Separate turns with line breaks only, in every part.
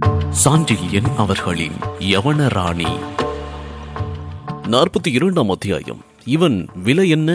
சாண்டில்யன் அவர்களின் யவன ராணி நாற்பத்தி இரண்டாம் அத்தியாயம் இவன் விலை என்ன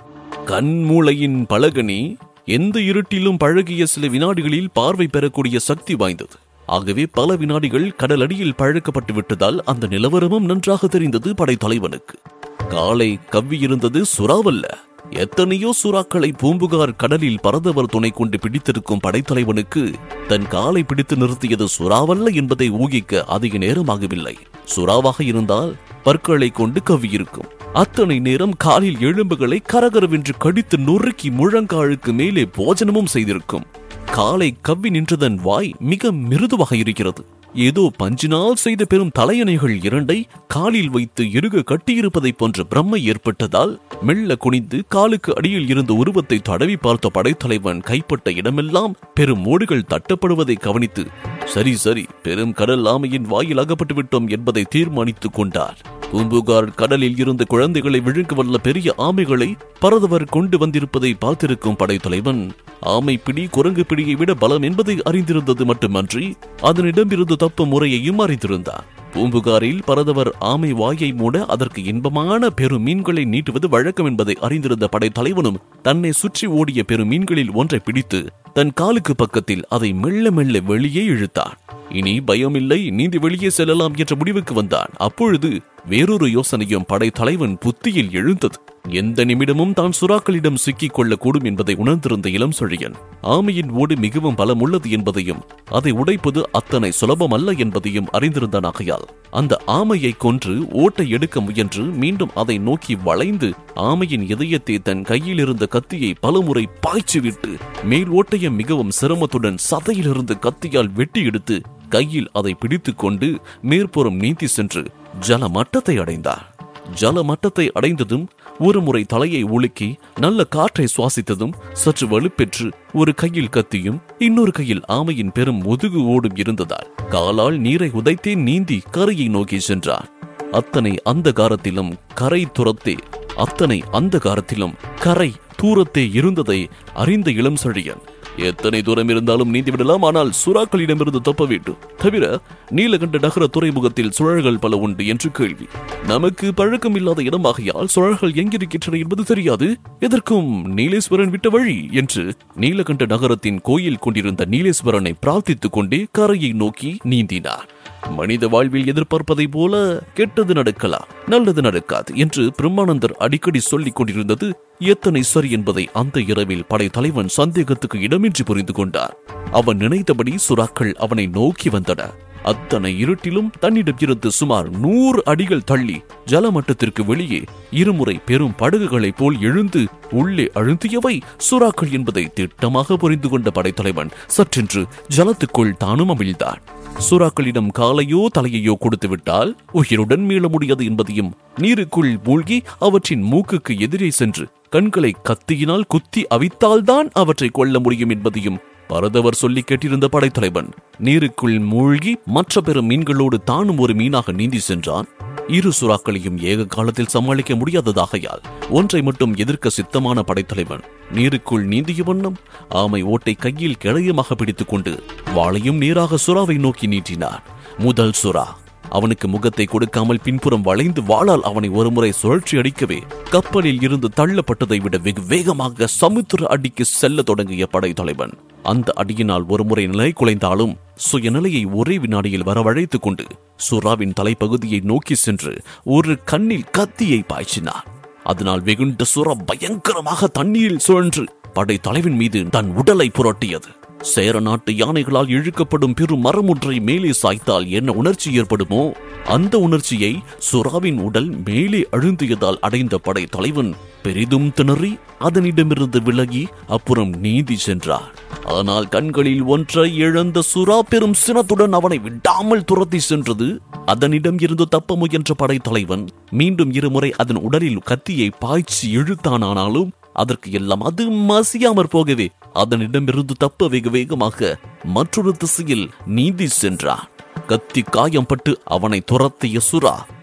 கண்மூளையின் பழகனி எந்த இருட்டிலும் பழகிய சில வினாடிகளில் பார்வை பெறக்கூடிய சக்தி வாய்ந்தது ஆகவே பல வினாடிகள் கடலடியில் பழக்கப்பட்டு விட்டதால் அந்த நிலவரமும் நன்றாக தெரிந்தது படைத்தலைவனுக்கு காலை கவ்வியிருந்தது சுறாவல்ல எத்தனையோ சுறாக்களை பூம்புகார் கடலில் பரதவர் துணை கொண்டு பிடித்திருக்கும் படைத்தலைவனுக்கு தன் காலை பிடித்து நிறுத்தியது சுறாவல்ல என்பதை ஊகிக்க அதிக நேரமாகவில்லை சுறாவாக இருந்தால் பற்களை கொண்டு கவ்வியிருக்கும் அத்தனை நேரம் காலில் எலும்புகளை கரகரவென்று கடித்து நொறுக்கி முழங்காலுக்கு மேலே போஜனமும் செய்திருக்கும் காலை கவ்வி நின்றதன் வாய் மிக மிருதுவாக இருக்கிறது ஏதோ பஞ்சினால் செய்த பெரும் தலையணைகள் இரண்டை காலில் வைத்து இறுக கட்டியிருப்பதைப் போன்ற பிரம்மை ஏற்பட்டதால் மெல்ல குனிந்து காலுக்கு அடியில் இருந்த உருவத்தை தடவி பார்த்த படைத்தலைவன் கைப்பட்ட இடமெல்லாம் பெரும் மூடுகள் தட்டப்படுவதை கவனித்து சரி சரி பெரும் கடல் ஆமையின் வாயில் அகப்பட்டு விட்டோம் என்பதை தீர்மானித்துக் கொண்டார் பூம்புகார் கடலில் இருந்த குழந்தைகளை விழுங்க வல்ல பெரிய ஆமைகளை பரதவர் கொண்டு வந்திருப்பதை பார்த்திருக்கும் படைத்தலைவன் ஆமை பிடி குரங்கு பிடியை விட பலம் என்பதை அறிந்திருந்தது மட்டுமன்றி அதனிடமிருந்து தப்பு முறையையும் அறிந்திருந்தார் பூம்புகாரில் பரதவர் ஆமை வாயை மூட அதற்கு இன்பமான பெரும் மீன்களை நீட்டுவது வழக்கம் என்பதை அறிந்திருந்த படைத்தலைவனும் தன்னை சுற்றி ஓடிய பெரும் மீன்களில் ஒன்றை பிடித்து தன் காலுக்கு பக்கத்தில் அதை மெல்ல மெல்ல வெளியே இழுத்தான் இனி பயமில்லை நீந்தி வெளியே செல்லலாம் என்ற முடிவுக்கு வந்தான் அப்பொழுது வேறொரு யோசனையும் படைத்தலைவன் புத்தியில் எழுந்தது எந்த நிமிடமும் தான் சுறாக்களிடம் சிக்கிக் கொள்ளக்கூடும் என்பதை உணர்ந்திருந்த இளம் சொழியன் ஆமையின் ஓடு மிகவும் பலம் உள்ளது என்பதையும் அதை உடைப்பது அத்தனை சுலபமல்ல என்பதையும் அறிந்திருந்தான் ஆகையால் அந்த ஆமையை கொன்று ஓட்டை எடுக்க முயன்று மீண்டும் அதை நோக்கி வளைந்து ஆமையின் இதயத்தை தன் கையில் இருந்த கத்தியை பலமுறை பாய்ச்சிவிட்டு மேல் ஓட்டையை மிகவும் சிரமத்துடன் சதையிலிருந்து கத்தியால் வெட்டி எடுத்து கையில் அதை பிடித்துக் கொண்டு மேற்புறம் நீந்தி சென்று ஜல மட்டத்தை அடைந்தார் ஜல மட்டத்தை அடைந்ததும் ஒரு முறை தலையை உலுக்கி நல்ல காற்றை சுவாசித்ததும் சற்று வலுப்பெற்று ஒரு கையில் கத்தியும் இன்னொரு கையில் ஆமையின் பெரும் முதுகு ஓடும் இருந்ததால் காலால் நீரை உதைத்தே நீந்தி கரையை நோக்கி சென்றார் அத்தனை அந்த காரத்திலும் கரை துரத்தே அத்தனை அந்த காரத்திலும் கரை தூரத்தே இருந்ததை அறிந்த இளம் செழியன் எத்தனை தூரம் இருந்தாலும் நீந்தி விடலாம் ஆனால் சுறாக்களிடமிருந்து தப்ப வேண்டும் தவிர நீலகண்ட நகர துறைமுகத்தில் சுழல்கள் பல உண்டு என்று கேள்வி நமக்கு பழக்கம் இல்லாத இடமாகையால் சுழல்கள் எங்கிருக்கின்றன என்பது தெரியாது எதற்கும் நீலேஸ்வரன் விட்ட வழி என்று நீலகண்ட நகரத்தின் கோயில் கொண்டிருந்த நீலேஸ்வரனை பிரார்த்தித்துக் கொண்டே கரையை நோக்கி நீந்தினார் மனித வாழ்வில் எதிர்பார்ப்பதை போல கெட்டது நடக்கலாம் நல்லது நடக்காது என்று பிரம்மானந்தர் அடிக்கடி சொல்லிக் கொண்டிருந்தது எத்தனை சரி என்பதை அந்த இரவில் படைத்தலைவன் சந்தேகத்துக்கு இடமின்றி புரிந்து கொண்டார் அவன் நினைத்தபடி சுறாக்கள் அவனை நோக்கி வந்தன அத்தனை இருட்டிலும் தன்னிடம் இருந்து சுமார் நூறு அடிகள் தள்ளி ஜலமட்டத்திற்கு வெளியே இருமுறை பெரும் படகுகளைப் போல் எழுந்து உள்ளே அழுந்தியவை சுறாக்கள் என்பதை திட்டமாக புரிந்து கொண்ட படைத்தலைவன் சற்றென்று ஜலத்துக்குள் தானும் அமிழ்ந்தான் சுறாக்களிடம் காலையோ தலையையோ கொடுத்து விட்டால் உயிருடன் மீள முடியாது என்பதையும் நீருக்குள் மூழ்கி அவற்றின் மூக்குக்கு எதிரே சென்று கண்களை கத்தியினால் குத்தி அவித்தால்தான் அவற்றை கொல்ல முடியும் என்பதையும் பரதவர் சொல்லி கேட்டிருந்த படைத்தலைவன் நீருக்குள் மூழ்கி மற்ற பெரும் மீன்களோடு தானும் ஒரு மீனாக நீந்தி சென்றான் இரு சுறாக்களையும் ஏக காலத்தில் சமாளிக்க முடியாததாகையால் ஒன்றை மட்டும் எதிர்க்க சித்தமான படைத்தலைவன் நீருக்குள் நீந்திய வண்ணம் ஆமை ஓட்டை கையில் கிளையமாக பிடித்துக் கொண்டு வாளையும் நேராக சுறாவை நோக்கி நீட்டினார் முதல் சுறா அவனுக்கு முகத்தை கொடுக்காமல் பின்புறம் வளைந்து வாளால் அவனை ஒருமுறை சுழற்சி அடிக்கவே கப்பலில் இருந்து தள்ளப்பட்டதை விட வெகு வேகமாக சமுத்திர அடிக்கு செல்ல தொடங்கிய படைத்தலைவன் அந்த அடியினால் ஒருமுறை நிலை குலைந்தாலும் சுயநிலையை ஒரே வினாடியில் வரவழைத்துக் கொண்டு சுறாவின் தலைப்பகுதியை நோக்கி சென்று ஒரு கண்ணில் கத்தியை பாய்ச்சினார் அதனால் வெகுண்ட சுறா பயங்கரமாக தண்ணீரில் சுழன்று படை தலைவன் மீது தன் உடலை புரட்டியது சேர நாட்டு யானைகளால் இழுக்கப்படும் பெரும் மரமுற்றை மேலே சாய்த்தால் என்ன உணர்ச்சி ஏற்படுமோ அந்த உணர்ச்சியை சுறாவின் உடல் மேலே அழுந்தியதால் அடைந்த படை தலைவன் பெரிதும் திணறி அதனிடமிருந்து விலகி அப்புறம் நீந்தி சென்றார் ஆனால் கண்களில் ஒன்றை இழந்த சுறா பெரும் சினத்துடன் அவனை விடாமல் துரத்தி சென்றது அதனிடம் இருந்து தப்ப முயன்ற படைத்தலைவன் மீண்டும் இருமுறை அதன் உடலில் கத்தியை பாய்ச்சி இழுத்தானானாலும் அதற்கு எல்லாம் அது மசியாமற் போகவே அதனிடமிருந்து தப்ப வெகு வேகமாக மற்றொரு திசையில் நீந்தி சென்றான் கத்தி காயம்பட்டு அவனை துரத்திய சுறா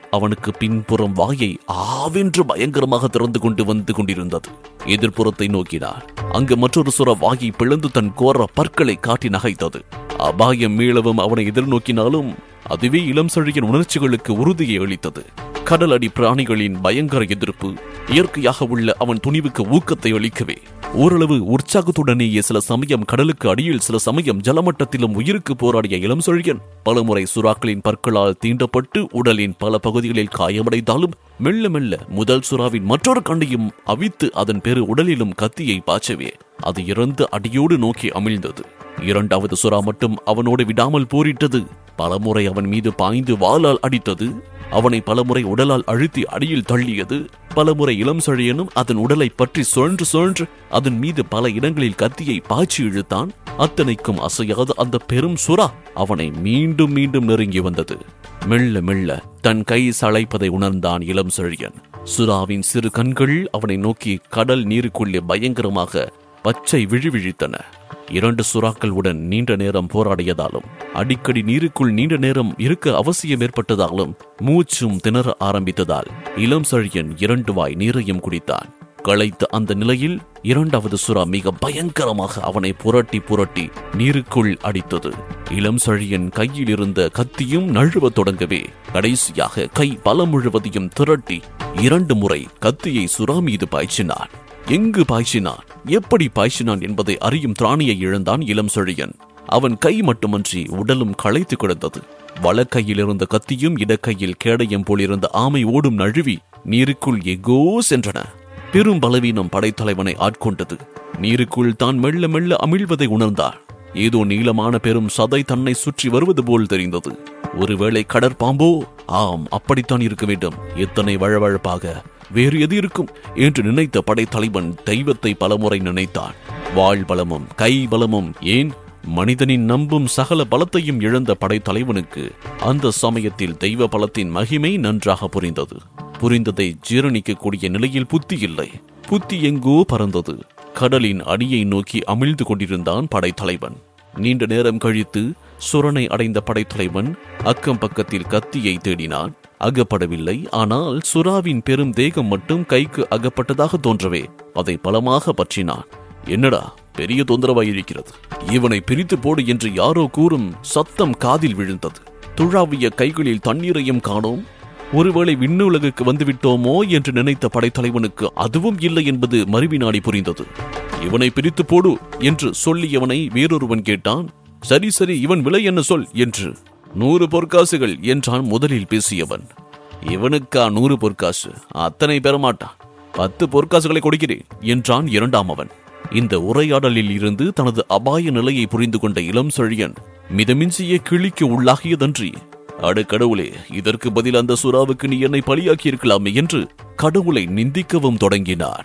அவனுக்கு பின்புறம் வாயை ஆவென்று பயங்கரமாக திறந்து கொண்டு வந்து கொண்டிருந்தது எதிர்ப்புறத்தை நோக்கினார் அங்கு மற்றொரு சுறா வாயை பிளந்து தன் கோர பற்களை காட்டி நகைத்தது அபாயம் மீளவும் அவனை எதிர்நோக்கினாலும் அதுவே இளம் சழியின் உணர்ச்சிகளுக்கு உறுதியை அளித்தது கடல் அடி பிராணிகளின் பயங்கர எதிர்ப்பு இயற்கையாக உள்ள அவன் துணிவுக்கு ஊக்கத்தை அளிக்கவே ஓரளவு உற்சாகத்துடனேயே சில சமயம் கடலுக்கு அடியில் சில சமயம் ஜலமட்டத்திலும் உயிருக்கு போராடிய இளம் சொழியன் பலமுறை சுறாக்களின் பற்களால் தீண்டப்பட்டு உடலின் பல பகுதிகளில் காயமடைந்தாலும் மெல்ல மெல்ல முதல் சுறாவின் மற்றொரு கண்டையும் அவித்து அதன் பெரு உடலிலும் கத்தியை பாய்ச்சவே அது இறந்து அடியோடு நோக்கி அமிழ்ந்தது இரண்டாவது சுறா மட்டும் அவனோடு விடாமல் போரிட்டது பலமுறை அவன் மீது பாய்ந்து வாளால் அடித்தது அவனை பலமுறை உடலால் அழுத்தி அடியில் தள்ளியது பலமுறை இளம் சழியனும் அதன் உடலை பற்றி சுழன்று சுழன்று அதன் மீது பல இடங்களில் கத்தியை பாய்ச்சி இழுத்தான் அத்தனைக்கும் அசையாத அந்த பெரும் சுறா அவனை மீண்டும் மீண்டும் நெருங்கி வந்தது மெல்ல மெல்ல தன் கை சளைப்பதை உணர்ந்தான் இளம் செழியன் சுறாவின் சிறு கண்கள் அவனை நோக்கி கடல் நீருக்குள்ளே பயங்கரமாக பச்சை விழிவிழித்தன இரண்டு சுறாக்களுடன் நீண்ட நேரம் போராடியதாலும் அடிக்கடி நீருக்குள் நீண்ட நேரம் இருக்க அவசியம் ஏற்பட்டதாலும் மூச்சும் திணற ஆரம்பித்ததால் இளம் சழியன் இரண்டு வாய் நீரையும் குடித்தான் களைத்த அந்த நிலையில் இரண்டாவது சுறா மிக பயங்கரமாக அவனை புரட்டி புரட்டி நீருக்குள் அடித்தது இளம் சழியன் கையில் இருந்த கத்தியும் நழுவத் தொடங்கவே கடைசியாக கை பலம் முழுவதையும் திரட்டி இரண்டு முறை கத்தியை சுறா மீது பாய்ச்சினான் எங்கு பாய்ச்சினான் எப்படி பாய்ச்சினான் என்பதை அறியும் திராணியை இழந்தான் இளம் செழியன் அவன் கை மட்டுமன்றி உடலும் களைத்து கிடந்தது வலக்கையில் இருந்த கத்தியும் இடக்கையில் கேடயம் போலிருந்த ஆமை ஓடும் நழுவி நீருக்குள் எங்கோ சென்றன பெரும் பலவீனம் படைத்தலைவனை ஆட்கொண்டது நீருக்குள் தான் மெல்ல மெல்ல அமிழ்வதை உணர்ந்தார் ஏதோ நீளமான பெரும் சதை தன்னை சுற்றி வருவது போல் தெரிந்தது ஒருவேளை கடற்பாம்போ ஆம் அப்படித்தான் இருக்க வேண்டும் எத்தனை வழவழப்பாக வேறு எது இருக்கும் என்று நினைத்த படைத்தலைவன் தெய்வத்தை பலமுறை நினைத்தான் வாழ் பலமும் கை பலமும் ஏன் மனிதனின் நம்பும் சகல பலத்தையும் இழந்த படைத்தலைவனுக்கு அந்த சமயத்தில் தெய்வ பலத்தின் மகிமை நன்றாக புரிந்தது புரிந்ததை ஜீரணிக்கக்கூடிய நிலையில் புத்தி இல்லை புத்தி எங்கோ பறந்தது கடலின் அடியை நோக்கி அமிழ்ந்து கொண்டிருந்தான் படைத்தலைவன் நீண்ட நேரம் கழித்து சுரனை அடைந்த படைத்தலைவன் அக்கம் பக்கத்தில் கத்தியை தேடினான் அகப்படவில்லை ஆனால் சுறாவின் பெரும் தேகம் மட்டும் கைக்கு அகப்பட்டதாக தோன்றவே அதை பலமாக பற்றினான் என்னடா பெரிய தொந்தரவாயிருக்கிறது இவனை பிரித்து போடு என்று யாரோ கூறும் சத்தம் காதில் விழுந்தது துழாவிய கைகளில் தண்ணீரையும் காணோம் ஒருவேளை விண்ணுலகுக்கு வந்துவிட்டோமோ என்று நினைத்த படைத்தலைவனுக்கு அதுவும் இல்லை என்பது மறுவினாடி புரிந்தது இவனை பிரித்து போடு என்று சொல்லியவனை வேறொருவன் கேட்டான் சரி சரி இவன் விலை என்ன சொல் என்று நூறு பொற்காசுகள் என்றான் முதலில் பேசியவன் இவனுக்கா நூறு பொற்காசு அத்தனை பெறமாட்டான் பத்து பொற்காசுகளை கொடுக்கிறேன் என்றான் இரண்டாம் அவன் இந்த உரையாடலில் இருந்து தனது அபாய நிலையை புரிந்து கொண்ட இளம் செழியன் மிதமிஞ்சிய கிளிக்கு உள்ளாகியதன்றி அடு கடவுளே இதற்கு பதில் அந்த சுறாவுக்கு நீ என்னை பலியாக்கி இருக்கலாமே என்று கடவுளை நிந்திக்கவும் தொடங்கினார்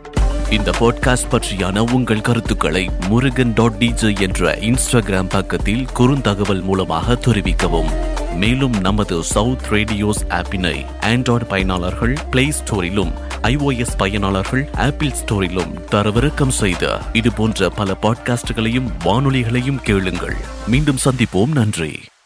இந்த பாட்காஸ்ட் பற்றியான உங்கள் கருத்துக்களை முருகன் டாட் டிஜே என்ற இன்ஸ்டாகிராம் பக்கத்தில் குறுந்தகவல் மூலமாக தெரிவிக்கவும் மேலும் நமது சவுத் ரேடியோஸ் ஆப்பினை ஆண்ட்ராய்டு பயனாளர்கள் பிளே ஸ்டோரிலும் iOS பயனாளர்கள் ஆப்பிள் ஸ்டோரிலும் தரவிறக்கம் செய்த இது போன்ற பல பாட்காஸ்டுகளையும் வானொலிகளையும் கேளுங்கள் மீண்டும் சந்திப்போம் நன்றி